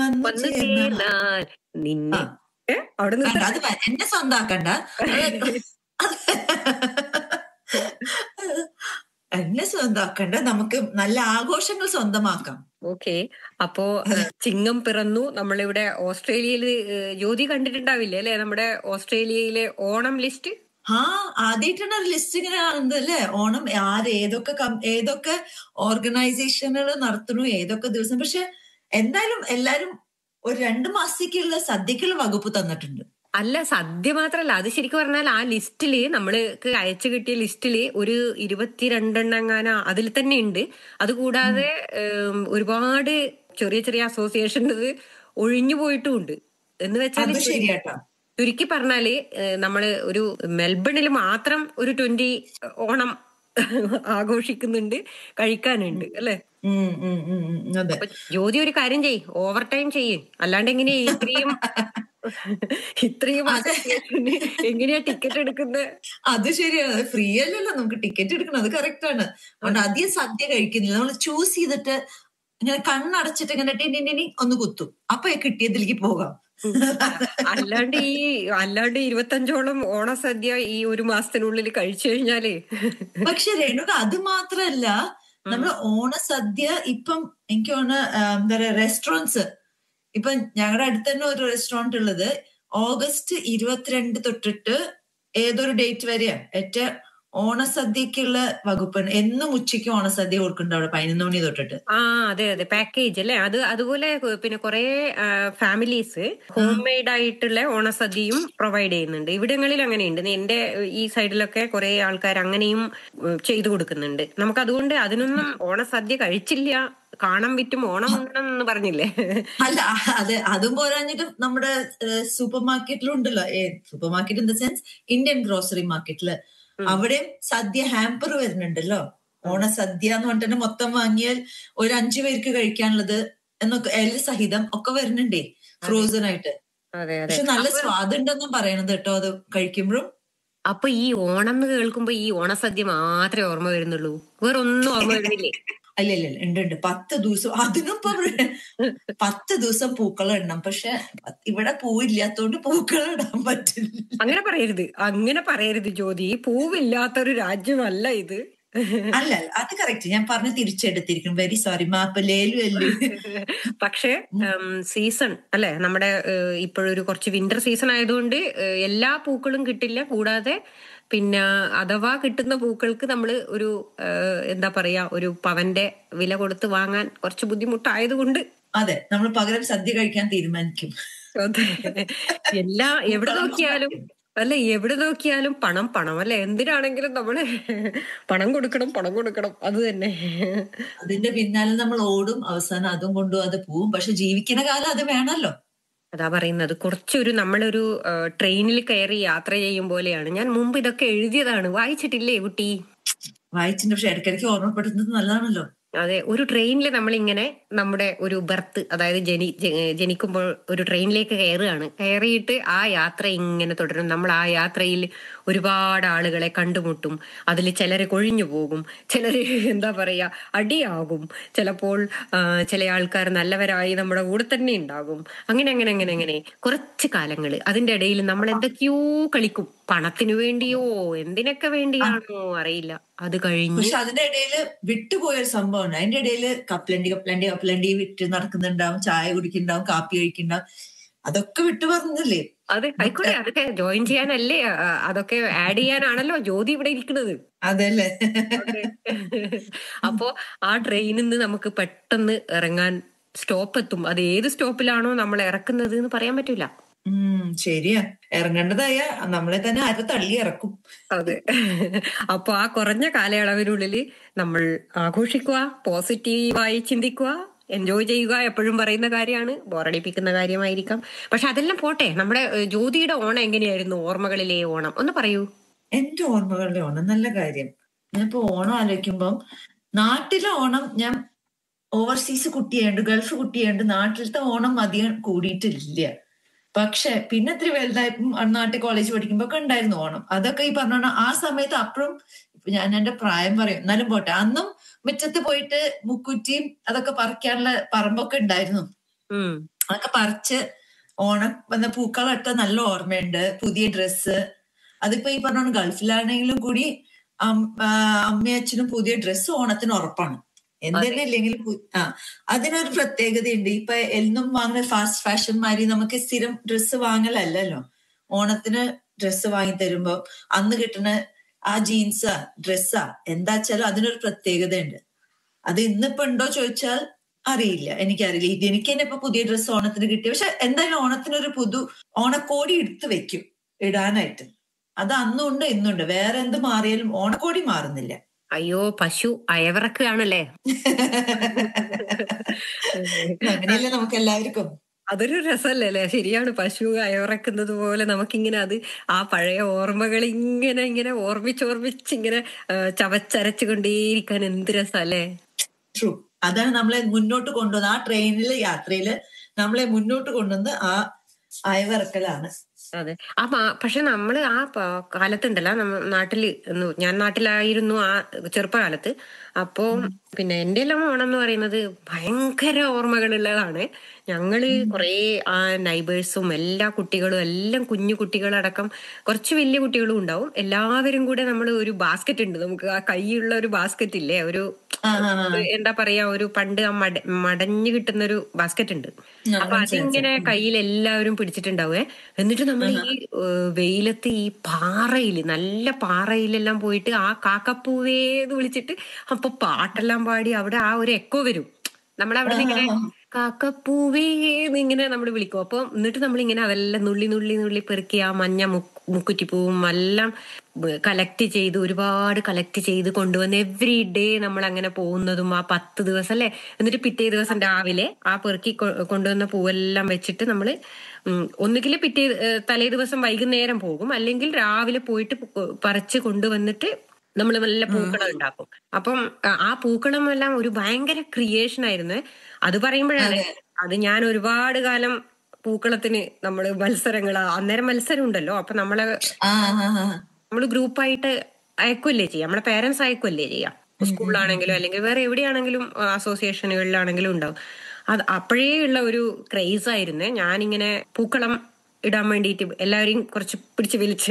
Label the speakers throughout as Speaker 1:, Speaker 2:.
Speaker 1: വന്നു
Speaker 2: വന്നു
Speaker 1: ചേർന്നാൽ
Speaker 2: ചേർന്നാൽ നിന്നെ
Speaker 1: ആ.
Speaker 2: ഏ? അവിടെ
Speaker 1: വേണ്ട,
Speaker 2: നിന്ന്
Speaker 1: അത് വ- എന്നെ സ്വന്താക്കണ്ട അത് എന്നെ സ്വന്താക്കണ്ട നമുക്ക് നല്ല ആഘോഷങ്ങൾ സ്വന്തമാക്കാം
Speaker 2: ഓക്കെ അപ്പോ ഏഹ്, ചിങ്ങം പിറന്നു നമ്മളിവിടെ ഓസ്ട്രേലിയയില് ഏഹ്, ജ്യോതി കണ്ടിട്ടുണ്ടാവില്ലേ അല്ലെ നമ്മുടെ ഓസ്ട്രേലിയയിലെ ഓണം ലിസ്റ്റ്
Speaker 1: ആ ആദ്യമായിട്ടാണ് ഒരു ലിസ്റ്റ് ഇങ്ങനെ കാണുന്നത് അല്ലേ ഓണം ആര് ഏതൊക്കെ കം- ഏതൊക്കെ ഓർഗനൈസേഷനുകൾ നടത്തുന്നു ഏതൊക്കെ ദിവസം പക്ഷെ എന്തായാലും എല്ലാരും ഒരു രണ്ടു മാസത്തേക്കുള്ള സദ്യക്കുള്ള വകുപ്പ് തന്നിട്ടുണ്ട്
Speaker 2: അല്ല സദ്യ മാത്രല്ല അത് ശരിക്കും പറഞ്ഞാൽ ആ ലിസ്റ്റില് നമ്മൾക്ക് അയച്ചു കിട്ടിയ ലിസ്റ്റില് ഒരു ഇരുപത്തിരണ്ടെണ്ണങ്ങാന അതിൽ തന്നെ ഉണ്ട് അതുകൂടാതെ ഏം, ഒരുപാട് ചെറിയ ചെറിയ അസോസിയേഷൻസ് ഒഴിഞ്ഞു പോയിട്ടും ഉണ്ട് എന്ന് വെച്ചാൽ
Speaker 1: അത് ശരിയാട്ടോ
Speaker 2: ചുരുക്കി പറഞ്ഞാല് ഏഹ്, നമ്മള് ഒരു മെൽബണിൽ മാത്രം ഒരു ട്വന്റി ഓണം ആഘോഷിക്കുന്നുണ്ട് കഴിക്കാനുണ്ട് അല്ലെ
Speaker 1: ഉം, ഉം, ഉം, ഉം, അതെ
Speaker 2: അപ്പൊ ജ്യോതി ഒരു കാര്യം ചെയ്യ് ഓവർ ടൈം ചെയ്യ് അല്ലാണ്ട് എങ്ങനെയാ ഇത്രയും ഇത്രയും association എങ്ങനെയാ ടിക്കറ്റ് എടുക്കുന്നത്
Speaker 1: അത് ശരിയാണ് ഫ്രീ അല്ലല്ലോ നമുക്ക് ടിക്കറ്റ് എടുക്കണം അത് കറക്റ്റ് ആണ് അതുകൊണ്ട് അധികം സദ്യ കഴിക്കുന്നില്ല നമ്മൾ ചൂസ് ചെയ്തിട്ട് ഇങ്ങനെ കണ്ണടച്ചിട്ട് ഇങ്ങനെ ടിനി ടിനി ഒന്ന് കുത്തും അപ്പൊ കിട്ടിയതിലേക്ക് പോകാം
Speaker 2: അല്ലാണ്ട് ഈ അല്ലാണ്ട് ഇരുപത്തഞ്ചോളം ഓണസദ്യ ഈ ഒരു മാസത്തിനുള്ളിൽ കഴിച്ചു കഴിഞ്ഞാലേ
Speaker 1: പക്ഷെ രേണുക അത് മാത്രല്ല നമ്മൾ ഓണസദ്യ ഇപ്പം എനിക്ക് തോന്നുന്നു ആ, എന്താ പറയാ റെസ്റ്റോറൻറ്റ്സ് ഇപ്പൊ ഞങ്ങളുടെ അടുത്ത് തന്നെ ഒരു റെസ്റ്റോറന്റ് ഉള്ളത് ഓഗസ്റ്റ് ഇരുപത്തിരണ്ട് തൊട്ടിട്ട് ഏതൊരു ഡേറ്റ് വരെയാ ഏറ്റ ഓണസദ്യക്കുള്ള വകുപ്പാണ് എന്നും ഉച്ചയ്ക്ക് ഓണസദ്യ കൊടുക്കുന്നുണ്ട് അവിടെ പതിനൊന്ന് മണി തൊട്ടിട്ട്
Speaker 2: ആ അതെ അതെ പാക്കേജ് അല്ലേ അത് അതുപോലെ പിന്നെ കുറെ ഫാമിലീസ് ഹോം മെയ്ഡ് ആയിട്ടുള്ള ഓണസദ്യയും പ്രൊവൈഡ് ചെയ്യുന്നുണ്ട് ഇവിടങ്ങളിൽ അങ്ങനെയുണ്ട് എന്റെ ഈ സൈഡിലൊക്കെ കുറെ ആൾക്കാർ അങ്ങനെയും ഉം, ചെയ്തു കൊടുക്കുന്നുണ്ട് നമുക്ക് അതുകൊണ്ട് അതിനൊന്നും ഓണസദ്യ കഴിച്ചില്ല കാണാൻ വിറ്റും ഓണം ഉണ്ണണം എന്ന് പറഞ്ഞില്ലേ
Speaker 1: അല്ല അത് അതും പോരാഞ്ഞിട്ട് നമ്മുടെ സൂപ്പർ മാർക്കറ്റിലും ഉണ്ടല്ലോ a super market in the sense Indian grocery മാർക്കറ്റില് അവിടെയും സദ്യ ഹാമ്പർ വരുന്നുണ്ടല്ലോ ഓണസദ്യ എന്ന് പറഞ്ഞിട്ട് തന്നെ മൊത്തം വാങ്ങിയാൽ ഒരു അഞ്ചു പേർക്ക് കഴിക്കാനുള്ളത് എന്നൊക്കെ എല്ലാം സഹിതം ഒക്കെ വരുന്നുണ്ടേ ഫ്രോസൺ ആയിട്ട്
Speaker 2: അതെ അതെ
Speaker 1: പക്ഷെ നല്ല സ്വാദുണ്ടെന്നും പറയണത് കേട്ടോ അത് കഴിക്കുമ്പോഴും
Speaker 2: അപ്പൊ ഈ ഓണം എന്ന് കേൾക്കുമ്പോ ഈ ഓണസദ്യ മാത്രമേ ഓർമ്മ വരുന്നുള്ളൂ വേറെ ഒന്നും ഓർമ്മ വരുന്നില്ലേ
Speaker 1: അല്ല ഇല്ല ഇല്ല, ഉണ്ട് ഉണ്ട് പത്ത് ദിവസം അതിനും ഇപ്പൊ ഇവിടെ പത്ത് ദിവസം പൂക്കളം ഇടണം പക്ഷെ ഇവിടെ പൂവില്ലാത്തോണ്ട് പൂക്കളം ഇടാൻ പറ്റില്ല
Speaker 2: അങ്ങനെ പറയരുത് അങ്ങനെ പറയരുത് ജ്യോതി പൂവില്ലാത്തൊരു രാജ്യമല്ല ഇത്
Speaker 1: അല്ല അല്ല, അത് കറക്റ്റ് ഞാൻ പറഞ്ഞ് തിരിച്ചെടുത്തിരിക്കും വെരി സോറി മാപ്പ് ലേലു അല്ലേ
Speaker 2: പക്ഷേ സീസൺ അല്ലെ നമ്മുടെ ഏഹ്, ഇപ്പോഴൊരു കുറച്ച് വിന്റർ സീസൺ ആയതുകൊണ്ട് ഏഹ്, എല്ലാ പൂക്കളും കിട്ടില്ല കൂടാതെ പിന്നെ അഥവാ കിട്ടുന്ന പൂക്കൾക്ക് നമ്മൾ ഒരു ഏഹ്, എന്താ പറയാ ഒരു പവന്റെ വില കൊടുത്ത് വാങ്ങാൻ കുറച്ച് ബുദ്ധിമുട്ടായതുകൊണ്ട്
Speaker 1: അതെ നമ്മൾ പകരം സദ്യ കഴിക്കാൻ തീരുമാനിക്കും
Speaker 2: അതെ എല്ലാ എവിടെ നോക്കിയാലും അല്ല എവിടെ നോക്കിയാലും പണം പണം അല്ലെ എന്തിനാണെങ്കിലും നമ്മള് പണം കൊടുക്കണം പണം കൊടുക്കണം അത് തന്നെ
Speaker 1: അതിന്റെ പിന്നാലെ നമ്മൾ ഓടും അവസാനം അതും കൊണ്ടു അത് പോവും പക്ഷെ ജീവിക്കുന്ന കാലം അത് വേണമല്ലോ
Speaker 2: അതാ പറയുന്നത് കുറച്ചൊരു നമ്മളൊരു ട്രെയിനിൽ കയറി യാത്ര ചെയ്യും പോലെയാണ് ഞാൻ മുമ്പ് ഇതൊക്കെ എഴുതിയതാണ് വായിച്ചിട്ടില്ലേ കുട്ടി
Speaker 1: വായിച്ചിട്ടുണ്ട് പക്ഷെ ഇടയ്ക്കിടയ്ക്ക് ഓർമ്മപ്പെടുത്തുന്നത് നല്ലതാണല്ലോ
Speaker 2: അതെ ഒരു ട്രെയിനിൽ നമ്മളിങ്ങനെ നമ്മുടെ ഒരു ബർത്ത് അതായത് ജനി ജ- ജനിക്കുമ്പോൾ ഒരു ട്രെയിനിലേക്ക് കയറുകയാണ് കയറിയിട്ട് ആ യാത്ര ഇങ്ങനെ തുടരും നമ്മൾ ആ യാത്രയിൽ ഒരുപാട് ആളുകളെ കണ്ടുമുട്ടും അതിൽ ചിലർ കൊഴിഞ്ഞു പോകും ചിലർ എന്താ പറയാ അടിയാകും ചിലപ്പോൾ ആ, ചില ആൾക്കാർ നല്ലവരായി നമ്മുടെ കൂടെ തന്നെ ഉണ്ടാകും അങ്ങനെ അങ്ങനെ അങ്ങനെ അങ്ങനെ കുറച്ച് കാലങ്ങൾ അതിന്റെ ഇടയിൽ നമ്മൾ എന്തൊക്കെയോ കളിക്കും പണത്തിനു വേണ്ടിയോ എന്തിനൊക്കെ വേണ്ടിയാണോ അറിയില്ല അത് കഴിഞ്ഞ്
Speaker 1: പക്ഷെ അതിന്റെ ഇടയില് വിട്ടുപോയൊരു സംഭവമാണ് അതിന്റെ ഇടയില് കപ്പലണ്ടി കപ്പലണ്ടി കപ്പലണ്ടി വിറ്റ് നടക്കുന്നുണ്ടാവും ചായ കുടിക്കുന്നുണ്ടാവും കാപ്പി കഴിക്കുന്നുണ്ടാവും അതൊക്കെ വിട്ടു പറഞ്ഞില്ലേ
Speaker 2: അതെ ആയിക്കോട്ടെ അതൊക്കെ ജോയിൻ ചെയ്യാനല്ലേ ആ, അതൊക്കെ ആഡ് ചെയ്യാനാണല്ലോ ജ്യോതി ഇവിടെ ഇരിക്കുന്നത്
Speaker 1: അതെല്ലേ
Speaker 2: അപ്പോ ആ ട്രെയിനിൽ നിന്ന് നമുക്ക് പെട്ടെന്ന് ഇറങ്ങാൻ സ്റ്റോപ്പ് എത്തും അത് ഏത് സ്റ്റോപ്പിലാണോ നമ്മൾ ഇറക്കുന്നത് എന്ന് പറയാൻ പറ്റൂല
Speaker 1: ഉം ശരിയാ ഇറങ്ങേണ്ടതായ നമ്മളെ തന്നെ ആരെ തള്ളി ഇറക്കും
Speaker 2: അതെ അപ്പൊ ആ കുറഞ്ഞ കാലയളവിനുള്ളിൽ നമ്മൾ ആഘോഷിക്കുക പോസിറ്റീവായി ചിന്തിക്കുക എൻജോയ് ചെയ്യുക എപ്പോഴും പറയുന്ന കാര്യമാണ് ബോറടിപ്പിക്കുന്ന കാര്യമായിരിക്കാം പക്ഷെ അതെല്ലാം പോട്ടെ നമ്മുടെ ഏഹ്, ജ്യോതിയുടെ ഓണം എങ്ങനെയായിരുന്നു ഓർമ്മകളിലെ ഓണം ഒന്ന് പറയൂ
Speaker 1: എന്റെ ഓർമ്മകളിലെ ഓണം നല്ല കാര്യം ഞാനിപ്പോ ഓണം ആലോചിക്കുമ്പം നാട്ടിലെ ഓണം ഞാൻ ഓവർസീസ് കുട്ടിയാണ്ട് ഗൾഫ് കുട്ടിയാണ്ട് നാട്ടിലത്തെ ഓണം അധികം കൂടിയിട്ടില്ല പക്ഷെ പിന്നെ ഇത്തിരി വലുതായപ്പം നാട്ടിൽ കോളേജ് പഠിക്കുമ്പോ ഒക്കെ ഉണ്ടായിരുന്നു ഓണം അതൊക്കെ ഈ പറഞ്ഞ ആ സമയത്ത് അപ്പുറം ഇപ്പൊ ഞാൻ എന്റെ പ്രായം പറയും എന്നാലും പോട്ടെ അന്നും മുറ്റത്ത് പോയിട്ട് മുക്കുറ്റിയും അതൊക്കെ പറിക്കാനുള്ള പറമ്പൊക്കെ ഉണ്ടായിരുന്നു
Speaker 2: ഉം
Speaker 1: അതൊക്കെ പറിച്ച് ഓണം വന്ന പൂക്കളൊക്കെ നല്ല ഓർമ്മയുണ്ട് പുതിയ ഡ്രസ്സ് അതിപ്പോ ഈ പറഞ്ഞ ഗൾഫിലാണെങ്കിലും കൂടി അം- ആ, അമ്മയും അച്ഛനും പുതിയ ഡ്രസ്സ് ഓണത്തിന് ഉറപ്പാണ് എന്തെന്നെ ഇല്ലെങ്കിലും പു- ആ അതിനൊരു പ്രത്യേകതയുണ്ട് ഇപ്പൊ എന്നും വാങ്ങുന്ന ഫാസ്റ്റ് ഫാഷൻ മാതിരി നമുക്ക് സ്ഥിരം ഡ്രസ്സ് വാങ്ങലല്ലല്ലോ ഓണത്തിന് ഡ്രസ്സ് വാങ്ങി തരുമ്പോ അന്ന് കിട്ടുന്ന ആ ജീൻസാ ഡ്രസ്സാ എന്താ വെച്ചാലും അതിനൊരു പ്രത്യേകതയുണ്ട് അത് ഇന്നിപ്പോ ഉണ്ടോ ചോദിച്ചാൽ അറിയില്ല എനിക്കറിയില്ല ഇത് എനിക്ക് തന്നെ ഇപ്പൊ പുതിയ ഡ്രസ്സ് ഓണത്തിന് കിട്ടി പക്ഷെ എന്തായാലും ഓണത്തിനൊരു പുതു ഓണക്കോടി എടുത്ത് വെക്കും ഇടാനായിട്ട് അത് അന്നും ഉണ്ട് ഇന്നുണ്ട് വേറെ എന്ത് മാറിയാലും ഓണക്കോടി മാറുന്നില്ല
Speaker 2: അയ്യോ പശു അയവിറക്കുകയാണല്ലേ
Speaker 1: അങ്ങനെയല്ലേ നമുക്ക് എല്ലാവർക്കും
Speaker 2: അതൊരു രസമല്ലേ അല്ലേ ശരിയാണ് പശു അയവിറക്കുന്നത് പോലെ നമുക്കിങ്ങനെ അത് ആ പഴയ ഓർമ്മകൾ ഇങ്ങനെ ഇങ്ങനെ ഓർമ്മിച്ചോർമ്മിച്ച് ഇങ്ങനെ ആ, ചവച്ചരച്ചു കൊണ്ടേയിരിക്കാൻ എന്ത് രസമല്ലേ
Speaker 1: ട്രൂ അതാണ് നമ്മളെ മുന്നോട്ട് കൊണ്ടുവന്നത് ആ ട്രെയിനില് യാത്രയില് നമ്മളെ മുന്നോട്ട് കൊണ്ടുവന്ന് ആ അയവിറക്കലാണ്
Speaker 2: അതെ ആ മാ- പക്ഷെ നമ്മള് ആ പ- കാലത്തുണ്ടല്ലോ നമ്മ നാട്ടില് ഒന്ന് ഞാൻ നാട്ടിലായിരുന്നു ആ ചെറുപ്പകാലത്ത് അപ്പോ പിന്നെ എന്റെ എല്ലാം ഓണം എന്ന് പറയുന്നത് ഭയങ്കര ഓർമ്മകളുള്ളതാണ് ഞങ്ങള് കുറേ ആ നൈബേഴ്സും എല്ലാ കുട്ടികളും എല്ലാം കുഞ്ഞു കുട്ടികളടക്കം കുറച്ച് വലിയ കുട്ടികളും ഉണ്ടാവും എല്ലാവരും കൂടെ നമ്മൾ ഒരു ബാസ്ക്കറ്റ് ഉണ്ട് നമുക്ക് ആ കൈയുള്ള ഒരു ബാസ്ക്കറ്റ് ഇല്ലേ ഒരു
Speaker 1: ആ, ആ, ആ.
Speaker 2: ഒരു എന്താ പറയാ ഒരു പണ്ട് ആ മട മടഞ്ഞു കിട്ടുന്ന ഒരു ബാസ്ക്കറ്റ് ഉണ്ട്
Speaker 1: ആ,
Speaker 2: അപ്പൊ അതിങ്ങനെ കയ്യിൽ എല്ലാവരും പിടിച്ചിട്ടുണ്ടാവേ എന്നിട്ട് നമ്മൾ ഈ ഏഹ്, വെയിലത്ത് ഈ പാറയില് നല്ല പാറയിലെല്ലാം പോയിട്ട് ആ കാക്കപ്പൂവേ എന്ന് വിളിച്ചിട്ട് അപ്പൊ പാട്ടെല്ലാം പാടി അവിടെ ആ ഒരു എക്കോ വരും നമ്മളവിടെ നിന്ന് ഇങ്ങനെ കാക്കപ്പൂവേ എന്ന് ഇങ്ങനെ നമ്മൾ വിളിക്കും അപ്പൊ എന്നിട്ട് നമ്മളിങ്ങനെ അതെല്ലാം നുള്ളി നുള്ളി നുള്ളി പെറുക്കി ആ മഞ്ഞ മുക്ക് മുക്കുറ്റിപ്പൂവും എല്ലാം കളക്ട് ചെയ്ത് ഒരുപാട് കളക്ട് ചെയ്ത് കൊണ്ടുവന്ന് എവറി ഡേ നമ്മൾ അങ്ങനെ പോകുന്നതും ആ പത്ത് ദിവസം അല്ലെ എന്നിട്ട് പിറ്റേ ദിവസം രാവിലെ ആ പെറുക്കി കൊ- കൊണ്ടുവന്ന പൂവെല്ലാം വെച്ചിട്ട് നമ്മള് ഒന്നുകിൽ പിറ്റേ ഏഹ് തലേ ദിവസം വൈകുന്നേരം പോകും അല്ലെങ്കിൽ രാവിലെ പോയിട്ട് പു- പറിച്ച് കൊണ്ടുവന്നിട്ട് നമ്മൾ നല്ല പൂക്കളം ഉണ്ടാക്കും അപ്പം ആ- ആ പൂക്കളം എല്ലാം ഒരു ഭയങ്കര ക്രിയേഷൻ ആയിരുന്നു അത് പറയുമ്പോഴാണ് അത് ഞാൻ ഒരുപാട് കാലം പൂക്കളത്തിന് നമ്മള് മത്സരങ്ങൾ അന്നേരം മത്സരം ഉണ്ടല്ലോ അപ്പൊ നമ്മളെ
Speaker 1: ആ ആ ആ
Speaker 2: നമ്മൾ ഗ്രൂപ്പായിട്ട് അയക്കുമല്ലേ ചെയ്യാം നമ്മളെ പേരൻസ് അയക്കുമല്ലേ ചെയ്യാം സ്കൂളിലാണെങ്കിലും അല്ലെങ്കിൽ വേറെ എവിടെയാണെങ്കിലും അസോസിയേഷനുകളിലാണെങ്കിലും ഉണ്ടാവും അത് അപ്പോഴേ ഉള്ള ഒരു ക്രേസ് ആയിരുന്നേ ഞാനിങ്ങനെ പൂക്കളം ഇടാൻ വേണ്ടിയിട്ട് എല്ലാവരെയും കുറച്ച് പിടിച്ച് വലിച്ച്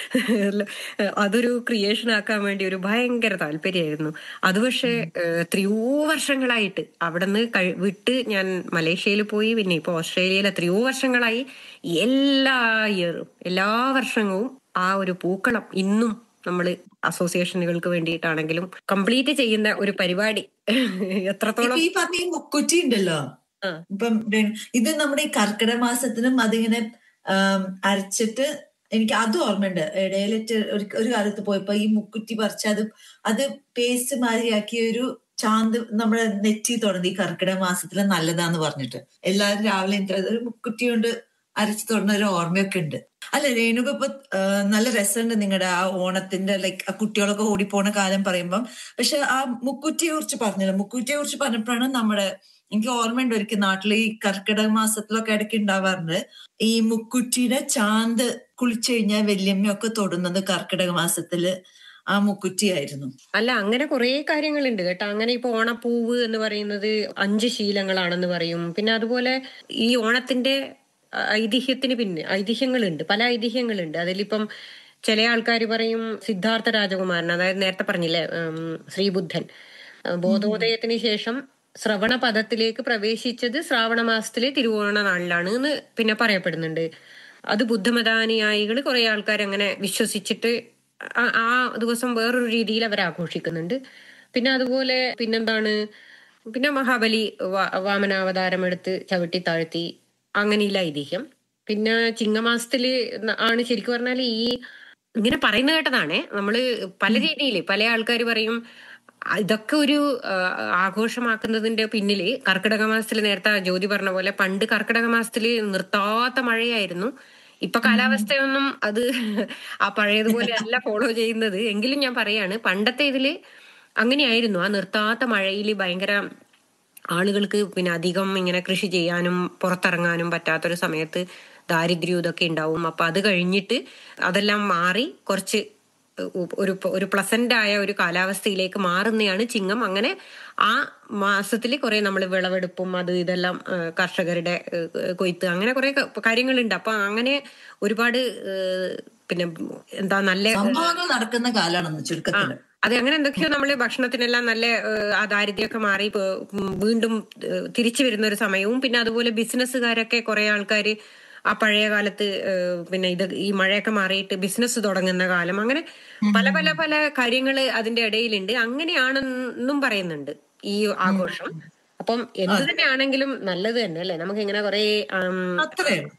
Speaker 2: അതൊരു ക്രിയേഷൻ ആക്കാൻ വേണ്ടി ഒരു ഭയങ്കര താല്പര്യമായിരുന്നു അത് പക്ഷേ ഏഹ്, എത്രയോ വർഷങ്ങളായിട്ട് അവിടെ നിന്ന് വിട്ട് ഞാൻ മലേഷ്യയിൽ പോയി പിന്നെ ഇപ്പൊ ഓസ്ട്രേലിയയിൽ എത്രയോ വർഷങ്ങളായി എല്ലാ ഇയറും എല്ലാ വർഷവും ആ ഒരു പൂക്കളം ഇന്നും നമ്മൾ അസോസിയേഷനുകൾക്ക് വേണ്ടിയിട്ടാണെങ്കിലും കംപ്ലീറ്റ് ചെയ്യുന്ന ഒരു പരിപാടി എത്രത്തോളം
Speaker 1: ഇപ്പൊ ഈ പറഞ്ഞ ഈ മുക്കുറ്റി ഉണ്ടല്ലോ
Speaker 2: ആ.
Speaker 1: ഇപ്പം രെ- ഇത് നമ്മുടെ ഈ കർക്കിടക മാസത്തിനും അതിങ്ങനെ ആം, അരച്ചിട്ട് എനിക്ക് അതും ഓർമ്മയുണ്ട് ഇടയിലിട്ട് ഒരു ഒരു കാലത്ത് പോയപ്പോ ഈ മുക്കുറ്റി പറിച്ച് അത് അത് പേസ്റ്റ് മാതിരിയാക്കി ഒരു ചാന്ത് നമ്മുടെ നെറ്റി തുടങ്ങി ഈ കർക്കിടക മാസത്തിൽ നല്ലതാന്ന് പറഞ്ഞിട്ട് എല്ലാവരും രാവിലെ എണീറ്റ് ഒരു മുക്കുറ്റി കൊണ്ട് അരച്ച് തുടങ്ങുന്ന ഒരു ഓർമ്മയൊക്കെ ഉണ്ട് അല്ല രേണുക ഇപ്പൊ ആ, നല്ല രസമുണ്ട് നിങ്ങളുടെ ആ ഓണത്തിന്റെ ലൈക്ക് ആ കുട്ടികളൊക്കെ ഓടിപ്പോണ കാലം പറയുമ്പം പക്ഷെ ആ മുക്കുറ്റിയെ കുറിച്ച് പറഞ്ഞില്ല മുക്കുറ്റിയെ കുറിച്ച് പറഞ്ഞപ്പോഴാണ് നമ്മുടെ എനിക്ക് ഓർമ്മയുണ്ട് ഒരിക്കൽ നാട്ടിൽ ഈ കർക്കിടക മാസത്തിലൊക്കെ ഇടയ്ക്ക് ഉണ്ടാവാറുണ്ട് ഈ മുക്കുറ്റിയുടെ ചാന്ത് കുളിച്ചു കഴിഞ്ഞാൽ വല്യമ്മയൊക്കെ തൊടുന്നത് കർക്കിടക മാസത്തില് ആ മുക്കുറ്റിയായിരുന്നു
Speaker 2: അല്ല അങ്ങനെ കുറെ കാര്യങ്ങളുണ്ട് കേട്ടോ അങ്ങനെ ഇപ്പൊ ഓണപ്പൂവ് എന്ന് പറയുന്നത് അഞ്ച് ശീലങ്ങളാണെന്ന് പറയും പിന്നെ അതുപോലെ ഈ ഓണത്തിന്റെ ഐതിഹ്യത്തിന് പിന്നെ ഐതിഹ്യങ്ങളുണ്ട് പല ഐതിഹ്യങ്ങളുണ്ട് അതിലിപ്പം ചില ആൾക്കാർ പറയും സിദ്ധാർത്ഥ രാജകുമാരൻ അതായത് നേരത്തെ പറഞ്ഞില്ലേ ഉം, ശ്രീബുദ്ധൻ ആ, ബോധോദയത്തിന് ശേഷം ശ്രവണ പദത്തിലേക്ക് പ്രവേശിച്ചത് ശ്രാവണ മാസത്തിലെ തിരുവോണ നാളിലാണ് എന്ന് പിന്നെ പറയപ്പെടുന്നുണ്ട് അത് ബുദ്ധമതാനുയായികൾ കുറെ ആൾക്കാർ അങ്ങനെ വിശ്വസിച്ചിട്ട് ആ- ആ ദിവസം വേറൊരു രീതിയിൽ അവർ ആഘോഷിക്കുന്നുണ്ട് പിന്നെ അതുപോലെ പിന്നെന്താണ് പിന്നെ മഹാബലി വാ- വാമനാവതാരം എടുത്ത് ചവിട്ടി താഴ്ത്തി അങ്ങനെയുള്ള ഐതിഹ്യം പിന്നെ ചിങ്ങമാസത്തില് ന- ആണ് ശരിക്കും പറഞ്ഞാൽ ഈ ഇങ്ങനെ പറയുന്ന കേട്ടതാണേ നമ്മള് പല രീതിയിൽ പല ആൾക്കാർ പറയും ആ, ഇതൊക്കെ ഒരു ആ, ആഘോഷമാക്കുന്നതിന്റെ പിന്നില് കർക്കിടക മാസത്തിൽ നേരത്തെ ജ്യോതി പറഞ്ഞ പോലെ പണ്ട് കർക്കിടക മാസത്തില് നിർത്താത്ത മഴയായിരുന്നു ഇപ്പൊ കാലാവസ്ഥയൊന്നും അത് ആ പഴയതുപോലെ അല്ല ഫോളോ ചെയ്യുന്നത് എങ്കിലും ഞാൻ പറയാണ് പണ്ടത്തെ ഇതില് അങ്ങനെയായിരുന്നു ആ നിർത്താത്ത മഴയിൽ ഭയങ്കര ആളുകൾക്ക് പിന്നെ അധികം ഇങ്ങനെ കൃഷി ചെയ്യാനും പുറത്തിറങ്ങാനും പറ്റാത്തൊരു സമയത്ത് ദാരിദ്ര്യം ഇതൊക്കെ ഉണ്ടാവും അപ്പൊ അത് കഴിഞ്ഞിട്ട് അതെല്ലാം മാറി കുറച്ച് ഒരു ഒരു പ്ലസന്റ് ആയ ഒരു കാലാവസ്ഥയിലേക്ക് മാറുന്നതാണ് ചിങ്ങം അങ്ങനെ ആ മാസത്തിൽ കുറെ നമ്മൾ വിളവെടുപ്പും അത് ഇതെല്ലാം ഏഹ്, കർഷകരുടെ ഏഹ്, കൊയ്ത്ത് അങ്ങനെ കുറെ കാര്യങ്ങളുണ്ട് അപ്പൊ അങ്ങനെ ഒരുപാട് ഏഹ്, പിന്നെ എന്താ നല്ല
Speaker 1: സംഭവങ്ങൾ നടക്കുന്ന കാലാണെന്ന് ചുരുക്കത്തില്
Speaker 2: അതെ അങ്ങനെ എന്തൊക്കെയോ നമ്മള് ഭക്ഷണത്തിനെല്ലാം നല്ല ഏഹ്, ആ ദാരിദ്ര്യമൊക്കെ മാറി ഇപ്പൊ, ഉം, വീണ്ടും ഏഹ്, തിരിച്ചു വരുന്ന ഒരു സമയവും പിന്നെ അതുപോലെ ബിസിനസ്സുകാരൊക്കെ കുറെ ആൾക്കാർ ആ പഴയ കാലത്ത് ഏഹ്, പിന്നെ ഇത് ഈ മഴയൊക്കെ മാറിയിട്ട് ബിസിനസ് തുടങ്ങുന്ന കാലം അങ്ങനെ പല പല പല കാര്യങ്ങൾ അതിന്റെ ഇടയിലുണ്ട് അങ്ങനെയാണെന്നും പറയുന്നുണ്ട് ഈ ആഘോഷം അപ്പം എന്ത് തന്നെയാണെങ്കിലും നല്ലത് തന്നെ അല്ലെ നമുക്ക് ഇങ്ങനെ കുറെ
Speaker 1: അത്രേ ഉള്ളൂ.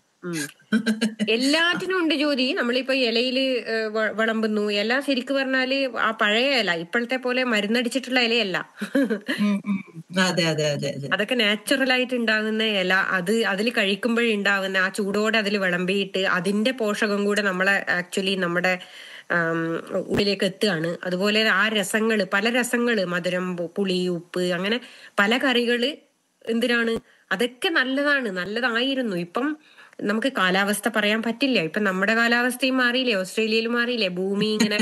Speaker 2: എല്ലാറ്റിനും ഉണ്ട് ജോലി നമ്മളിപ്പോ ഇലയില് ഏഹ്, വ- വിളമ്പുന്നു ഇല ശരിക്ക് പറഞ്ഞാല് ആ പഴയ ഇല ഇപ്പോഴത്തെ പോലെ മരുന്നടിച്ചിട്ടുള്ള ഇലയല്ല
Speaker 1: ഉം, ഉം. അതെ അതെ അതെ അതെ
Speaker 2: അതൊക്കെ നാച്ചുറൽ ആയിട്ട് ഉണ്ടാകുന്ന ഇല അത് അതിൽ കഴിക്കുമ്പോഴുണ്ടാകുന്ന ആ ചൂടോടെ അതിൽ വിളമ്പിയിട്ട് അതിന്റെ പോഷകം കൂടെ നമ്മളെ ആക്ച്വലി നമ്മുടെ ആം, ഉള്ളിലേക്ക് എത്തുകയാണ് അതുപോലെ ആ രസങ്ങള് പല രസങ്ങള് മധുരം പു- പുളി ഉപ്പ് അങ്ങനെ പല കറികള് എന്തിനാണ് അതൊക്കെ നല്ലതാണ് നല്ലതായിരുന്നു ഇപ്പം നമുക്ക് കാലാവസ്ഥ പറയാൻ പറ്റില്ല ഇപ്പൊ നമ്മുടെ കാലാവസ്ഥയും മാറിയില്ലേ ഓസ്ട്രേലിയയിൽ മാറിയില്ലേ ഭൂമി ഇങ്ങനെ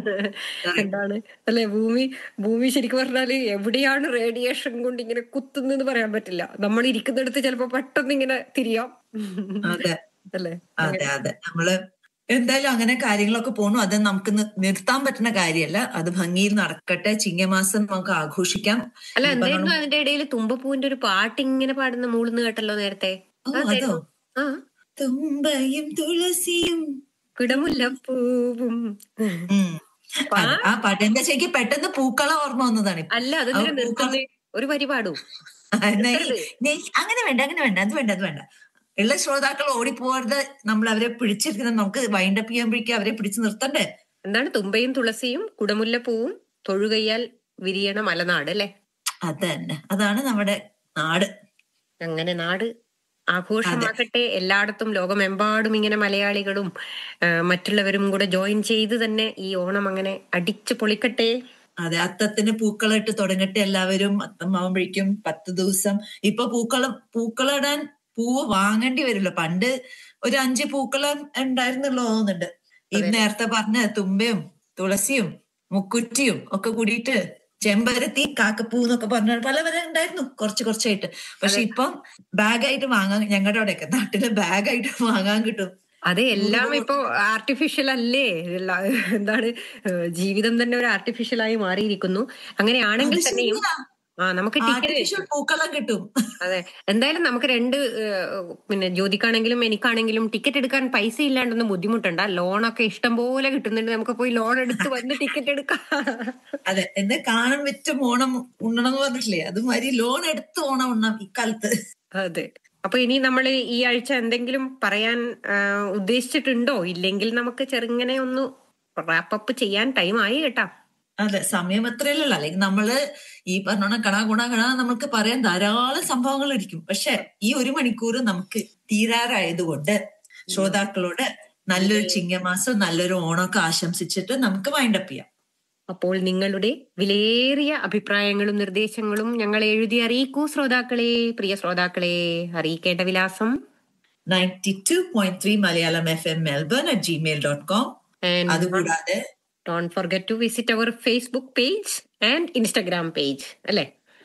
Speaker 2: എന്താണ് അല്ലെ ഭൂമി ഭൂമി ശരിക്കും പറഞ്ഞാല് എവിടെയാണ് റേഡിയേഷൻ കൊണ്ട് ഇങ്ങനെ കുത്തുന്നെന്ന് പറയാൻ പറ്റില്ല നമ്മൾ ഇരിക്കുന്നിടത്ത് ചിലപ്പോ പെട്ടെന്ന് ഇങ്ങനെ തിരിയാം
Speaker 1: അതെ
Speaker 2: അല്ലെ
Speaker 1: അതെ അതെ നമ്മള് എന്തായാലും അങ്ങനെ കാര്യങ്ങളൊക്കെ പോണു അത് നമുക്ക് നി- നിർത്താൻ പറ്റുന്ന കാര്യമല്ല അത് ഭംഗിയിൽ നടക്കട്ടെ ചിങ്ങമാസം നമുക്ക് ആഘോഷിക്കാം
Speaker 2: അല്ല
Speaker 1: ഈ പറഞ്ഞ
Speaker 2: എന്തായിരുന്നു അതിന്റെ ഇടയിൽ തുമ്പപ്പൂവിന്റെ ഒരു പാട്ട് ഇങ്ങനെ പാടുന്ന മൂളുന്ന് കേട്ടല്ലോ നേരത്തെ
Speaker 1: ഓ അതോ
Speaker 2: അതായിരുന്നു. ആ
Speaker 1: തുമ്പയും തുളസിയും
Speaker 2: കുടമുല്ലപ്പൂവും
Speaker 1: ഉം. അതെ, ആ പാട്ട് എന്താ ശരിക്കും പെട്ടെന്ന് പൂക്കള ഓർമ്മ വന്നതാണ് ഇപ്പൊ.
Speaker 2: അല്ല
Speaker 1: ആ
Speaker 2: അതെന്തിനാ
Speaker 1: പൂക്കള
Speaker 2: നിർത്തുന്നേ ഒരു വരി പാടൂ
Speaker 1: എന്നാ ഈ-
Speaker 2: നിർത്തരുത്.
Speaker 1: നെയ്- അങ്ങനെ വേണ്ട അങ്ങനെ വേണ്ട അത് വേണ്ട അത് വേണ്ട ഉള്ള ശ്രോതാക്കൾ ഓടിപ്പോവാതെ നമ്മൾ അവരെ പിടിച്ചിരിക്കുന്നത് നമുക്ക് വൈൻഡപ്പ് ചെയ്യുമ്പോഴേക്കും അവരെ പിടിച്ചു നിർത്തണ്ടേ
Speaker 2: എന്താണ് തുമ്പയും തുളസിയും കുടമുല്ലപ്പൂവും തൊഴുകയ്യാൽ വിരിയണ മലനാട് അല്ലെ
Speaker 1: അത് തന്നെ അതാണ് നമ്മുടെ നാട്
Speaker 2: അങ്ങനെ നാട് ആഘോഷമാക്കട്ടെ എല്ലായിടത്തും ലോകമെമ്പാടും ഇങ്ങനെ മലയാളികളും ആ, മറ്റുള്ളവരും കൂടെ ജോയിൻ ചെയ്ത് തന്നെ ഈ ഓണം അങ്ങനെ അടിച്ചു പൊളിക്കട്ടെ
Speaker 1: അതെ അത്തത്തിന് പൂക്കളിട്ട് തുടങ്ങട്ടെ എല്ലാവരും അത്തമാവുമ്പോഴേക്കും പത്ത് ദിവസം ഇപ്പൊ പൂക്കളം പൂക്കളിടാൻ പൂവ് വാങ്ങേണ്ടി വരുമല്ലോ പണ്ട് ഒരു അഞ്ച് പൂക്കളം ഉണ്ടായിരുന്നുള്ളൂ തോന്നുന്നുണ്ട് ഈ നേരത്തെ പറഞ്ഞ തുമ്പയും തുളസിയും മുക്കുറ്റിയും ഒക്കെ കൂടിയിട്ട് ചെമ്പരത്തി കാക്കപ്പൂ എന്നൊക്കെ പറഞ്ഞ പല പല ഉണ്ടായിരുന്നു കുറച്ച് കുറച്ചായിട്ട് പക്ഷെ ഇപ്പം ബാഗായിട്ട് വാങ്ങാൻ ഞങ്ങളുടെ അവിടെയൊക്കെ നാട്ടില് ബാഗായിട്ട് വാങ്ങാൻ കിട്ടും
Speaker 2: അതെ എല്ലാം ഇപ്പോ ആർട്ടിഫിഷ്യൽ അല്ലേ എല്ലാ- എന്താണ് ഏഹ് ജീവിതം തന്നെ ഒരു ആർട്ടിഫിഷ്യൽ ആയി മാറിയിരിക്കുന്നു അങ്ങനെയാണെങ്കിൽ തന്നെയും ആ നമുക്ക് ടിക്കറ്റ്
Speaker 1: ആർട്ടിഫിഷ്യൽ പൂക്കളം കിട്ടും
Speaker 2: അതെ എന്തായാലും നമുക്ക് രണ്ട് ഏഹ്, പിന്നെ ജ്യോതിക്കാണെങ്കിലും എനിക്കാണെങ്കിലും ടിക്കറ്റ് എടുക്കാൻ പൈസ ഇല്ലാണ്ടൊന്നും ബുദ്ധിമുട്ടുണ്ട് ലോണൊക്കെ ഇഷ്ടം പോലെ കിട്ടുന്നുണ്ട് നമുക്ക് പോയി ലോൺ എടുത്ത് വന്ന് ടിക്കറ്റ് എടുക്കാം
Speaker 1: അതെ എന്ന് കാണാൻ പറ്റും ഓണം ഉണ്ണണം എന്ന് പറഞ്ഞിട്ടില്ലേ അതുമാതിരി ലോൺ എടുത്ത് ഓണം ഉണ്ണാം ഇക്കാലത്ത്
Speaker 2: അതെ അപ്പൊ ഇനി നമ്മൾ ഈ ആഴ്ച എന്തെങ്കിലും പറയാൻ ആ, ഉദ്ദേശിച്ചിട്ടുണ്ടോ ഇല്ലെങ്കിൽ നമുക്ക് ചെറുങ്ങനെ ഒന്ന് റാപ്പപ്പ് ചെയ്യാൻ ടൈം ആയി കേട്ടാ
Speaker 1: അതെ സമയം എത്രയല്ലല്ലോ അല്ലെങ്കിൽ നമ്മള് ഈ പറഞ്ഞോണം കണ ഗുണ കണ നമുക്ക് പറയാൻ ധാരാളം സംഭവങ്ങൾ ഇരിക്കും പക്ഷെ ഈ ഒരു മണിക്കൂർ നമുക്ക് തീരാറായതുകൊണ്ട് ശ്രോതാക്കളോട് നല്ലൊരു ചിങ്ങമാസം നല്ലൊരു ഓണമൊക്കെ ആശംസിച്ചിട്ട് നമുക്ക് വൈൻഡപ്പ് ചെയ്യാം
Speaker 2: അപ്പോൾ നിങ്ങളുടെ വിലയേറിയ അഭിപ്രായങ്ങളും നിർദ്ദേശങ്ങളും ഞങ്ങളെ എഴുതി അറിയിക്കൂ ശ്രോതാക്കളെ പ്രിയ ശ്രോതാക്കളെ അറിയിക്കേണ്ട വിലാസം
Speaker 1: ninety two point three Malayalam F M Melbourne at Gmail dot com
Speaker 2: and
Speaker 1: അതുകൂടാതെ
Speaker 2: don't forget to visit our Facebook page and Instagram page അല്ലെ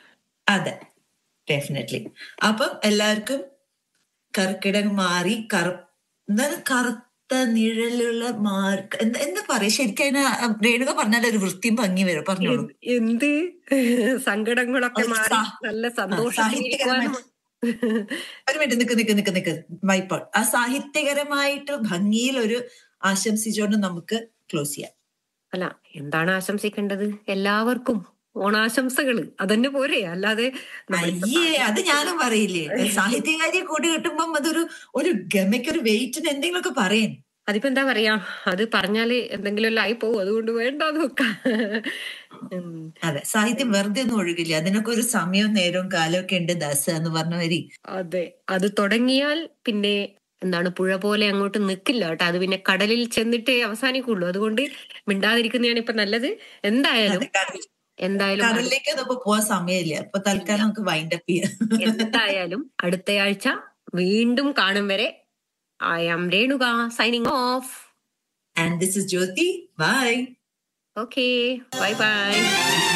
Speaker 1: അതെ ഡെഫിനറ്റ്ലി അപ്പം എല്ലാവർക്കും കർക്കിടകം മാറി കറ എന്താണ് കറുത്ത നിഴലുള്ള മാർക്ക് എന്താ എന്താ പറയാ ശരിക്കും അതിന് രേണുക പറഞ്ഞാൽ ഒരു വൃത്തിയും ഭംഗി വരും പറഞ്ഞോളൂ
Speaker 2: എന്ത് സങ്കടങ്ങളൊക്കെ
Speaker 1: അത്
Speaker 2: മാറി
Speaker 1: സാ-
Speaker 2: നല്ല
Speaker 1: ആ,
Speaker 2: സന്തോഷത്തിലിരിക്കുവാനും
Speaker 1: ഒരു മിനിറ്റ് നിക്ക് നിക്ക് നിക്ക് നിക്ക് വൈപ്പോൾ ആ സാഹിത്യകരമായിട്ട് ഭംഗിയിൽ ഒരു ആശംസിച്ചുകൊണ്ട് നമുക്ക് ക്ലോസ് ചെയ്യാം
Speaker 2: അല്ല എന്താണ് ആശംസിക്കേണ്ടത് എല്ലാവർക്കും ഓണാശംസകള് അതന്നെ പോരെ അല്ലാതെ നമ്മളിപ്പോ
Speaker 1: അയ്യേ അത് ഞാനും പറയില്ലേ സാഹിത്യകാരി കൂടി കിട്ടുമ്പം അതൊരു ഒരു ഗമയ്ക്ക് ഒരു വെയിറ്റിന് എന്തെങ്കിലുമൊക്കെ പറയും
Speaker 2: അതിപ്പോ എന്താ പറയാ അത് പറഞ്ഞാല് എന്തെങ്കിലും എല്ലാം ആയി പോകും അതുകൊണ്ട് വേണ്ടാന്ന് വെക്കാം ഉം.
Speaker 1: അതെ സാഹിത്യം വെറുതെ ഒന്നും ഒഴുകില്ല അതിനൊക്കെ ഒരു സമയവും നേരവും കാലവും ഒക്കെ ഉണ്ട് ദാസ എന്ന് പറഞ്ഞ വരി
Speaker 2: അതെ അത് തുടങ്ങിയാൽ പിന്നെ എന്താണ് പുഴ പോലെ അങ്ങോട്ട് നിക്കില്ല കേട്ടോ അത് പിന്നെ കടലിൽ ചെന്നിട്ടേ അവസാനിക്കുള്ളൂ അതുകൊണ്ട് മിണ്ടാതിരിക്കുന്നതാണ് ഇപ്പൊ നല്ലത് എന്തായാലും
Speaker 1: അതെ, കടൽ-
Speaker 2: എന്തായാലും
Speaker 1: കടലിലേക്ക് ഇപ്പൊ പോവാൻ സമയമില്ല അപ്പൊ തൽക്കാലം നമുക്ക് വൈൻഡപ്പ് ചെയ്യാം
Speaker 2: എന്തായാലും അടുത്തയാഴ്ച വീണ്ടും കാണും വരെ I am Renuka signing off
Speaker 1: and this is Jyoti bye
Speaker 2: okay bye by